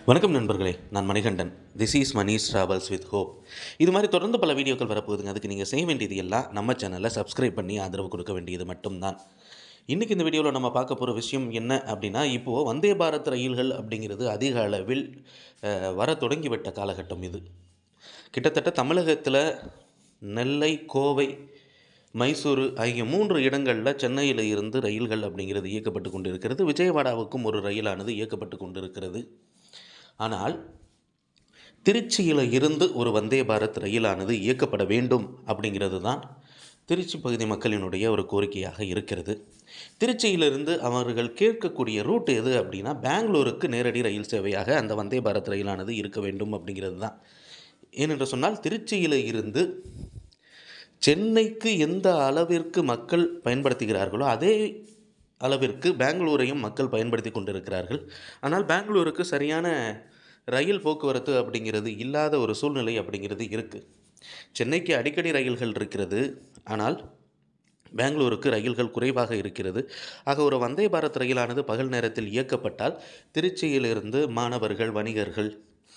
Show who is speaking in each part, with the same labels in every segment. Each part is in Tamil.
Speaker 1: வணக்கம் நண்பர்களே நான் Manikandan this is Mani's travels with hope இது மாதிரி தொடர்ந்து பல வீடியோக்கள் வரப்போகுதுங்க அதுக்கு நீங்கள் செய்ய வேண்டியது எல்லாம் நம்ம சேனலை சப்ஸ்கிரைப் பண்ணி ஆதரவு கொடுக்க வேண்டியது மட்டும்தான் இன்றைக்கி இந்த வீடியோவில் நம்ம பார்க்க போகிற விஷயம் என்ன அப்படின்னா இப்போது வந்தே பாரத் ரயில்கள் அப்படிங்கிறது அதிக அளவில் அஹ், வர தொடங்கிவிட்ட காலகட்டம் இது கிட்டத்தட்ட தமிழகத்தில் நெல்லை கோவை மைசூரு ஆகிய மூன்று இடங்களில் சென்னையில் இருந்து ரயில்கள் அப்படிங்கிறது இயக்கப்பட்டு கொண்டிருக்கிறது விஜயவாடாவுக்கும் ஒரு ரயிலானது இயக்கப்பட்டு கொண்டிருக்கிறது ஆனால் திருச்சியில் இருந்து ஒரு வந்தே பாரத் ரயிலானது இயக்கப்பட வேண்டும் அப்படிங்கிறது தான் திருச்சி பகுதி மக்களினுடைய ஒரு கோரிக்கையாக இருக்கிறது திருச்சியிலிருந்து அவர்கள் கேட்கக்கூடிய ரூட் எது அப்படின்னா பெங்களூருக்கு நேரடி ரயில் சேவையாக அந்த வந்தே பாரத் ரயிலானது இருக்க வேண்டும் அப்படிங்கிறது தான் ஏனென்று சொன்னால் திருச்சியில் இருந்து சென்னைக்கு எந்த அளவிற்கு மக்கள் பயன்படுத்துகிறார்களோ அதே அளவிற்கு பெங்களூரையும் மக்கள் பயன்படுத்தி கொண்டிருக்கிறார்கள் ஆனால் பெங்களூருக்கு சரியான ரயில் போக்குவரத்து அப்படிங்கிறது இல்லாத ஒரு சூழ்நிலை அப்படிங்கிறது இருக்குது சென்னைக்கு அடிக்கடி ரயில்கள் இருக்கிறது ஆனால் பெங்களூருக்கு ரயில்கள் குறைவாக இருக்கிறது ஆக ஒரு வந்தே பாரத் ரயிலானது பகல் நேரத்தில் இயக்கப்பட்டால் திருச்சியிலிருந்து மாணவர்கள் வணிகர்கள்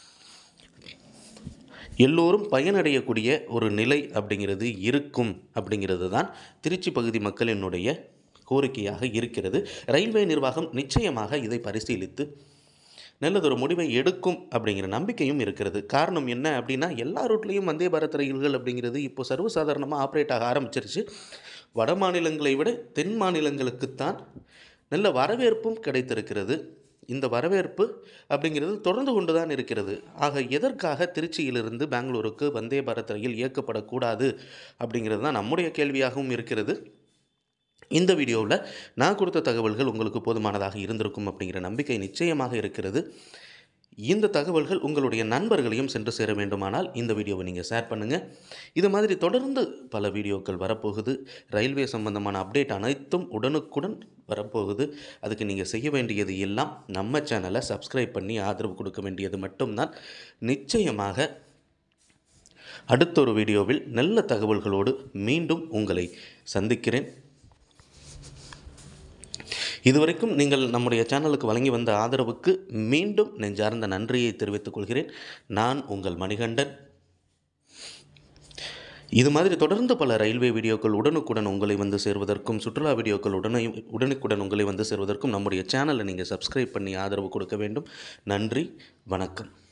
Speaker 1: எல்லோரும் பயனடையக்கூடிய ஒரு நிலை அப்படிங்கிறது இருக்கும் அப்படிங்கிறது தான் திருச்சி பகுதி மக்களினுடைய கோரிக்கையாக இருக்கிறது ரயில்வே நிர்வாகம் நிச்சயமாக இதை பரிசீலித்து நல்லதொரு முடிவை எடுக்கும் அப்படிங்கிற நம்பிக்கையும் இருக்கிறது காரணம் என்ன அப்படின்னா எல்லா ரூட்லேயும் வந்தே பாரத் ரயில்கள் அப்படிங்கிறது இப்போ சர்வசாதாரணமாக ஆப்ரேட் ஆக ஆரம்பிச்சிருச்சு வட மாநிலங்களை விட தென் மாநிலங்களுக்குத்தான் நல்ல வரவேற்பும் கிடைத்திருக்கிறது இந்த வரவேற்பு அப்படிங்கிறது தொடர்ந்து கொண்டு தான் இருக்கிறது ஆக எதற்காக திருச்சியிலிருந்து பெங்களூருக்கு வந்தே பாரத் ரயில் இயக்கப்படக்கூடாது அப்படிங்கிறது தான் நம்முடைய கேள்வியாகவும் இருக்கிறது இந்த வீடியோவில் நான் கொடுத்த தகவல்கள் உங்களுக்கு போதுமானதாக இருந்திருக்கும் அப்படிங்கிற நம்பிக்கை நிச்சயமாக இருக்கிறது இந்த தகவல்கள் உங்களுடைய நண்பர்களையும் சென்று சேர வேண்டுமானால் இந்த வீடியோவை நீங்கள் ஷேர் பண்ணுங்கள் இது மாதிரி தொடர்ந்து பல வீடியோக்கள் வரப்போகுது ரயில்வே சம்பந்தமான அப்டேட் அனைத்தும் உடனுக்குடன் வரப்போகுது அதுக்கு நீங்கள் செய்ய வேண்டியது எல்லாம் நம்ம சேனலை சப்ஸ்கிரைப் பண்ணி ஆதரவு கொடுக்க வேண்டியது மட்டும்தான் நிச்சயமாக அடுத்த ஒரு வீடியோவில் நல்ல தகவல்களோடு மீண்டும் உங்களை சந்திக்கிறேன் இதுவரைக்கும் நீங்கள் நம்முடைய சேனலுக்கு வழங்கி வந்த ஆதரவுக்கு மீண்டும் நெஞ்சார்ந்த நன்றியை தெரிவித்துக் கொள்கிறேன் நான் உங்கள் மணிகண்டன் இது மாதிரி தொடர்ந்து பல ரயில்வே வீடியோக்கள் உடனுக்குடன் உங்களை வந்து சேர்வதற்கும் சுற்றுலா வீடியோக்கள் உடனே உடனுக்குடன் உங்களை வந்து சேர்வதற்கும் நம்முடைய சேனலை நீங்கள் சப்ஸ்கிரைப் பண்ணி ஆதரவு கொடுக்க வேண்டும் நன்றி வணக்கம்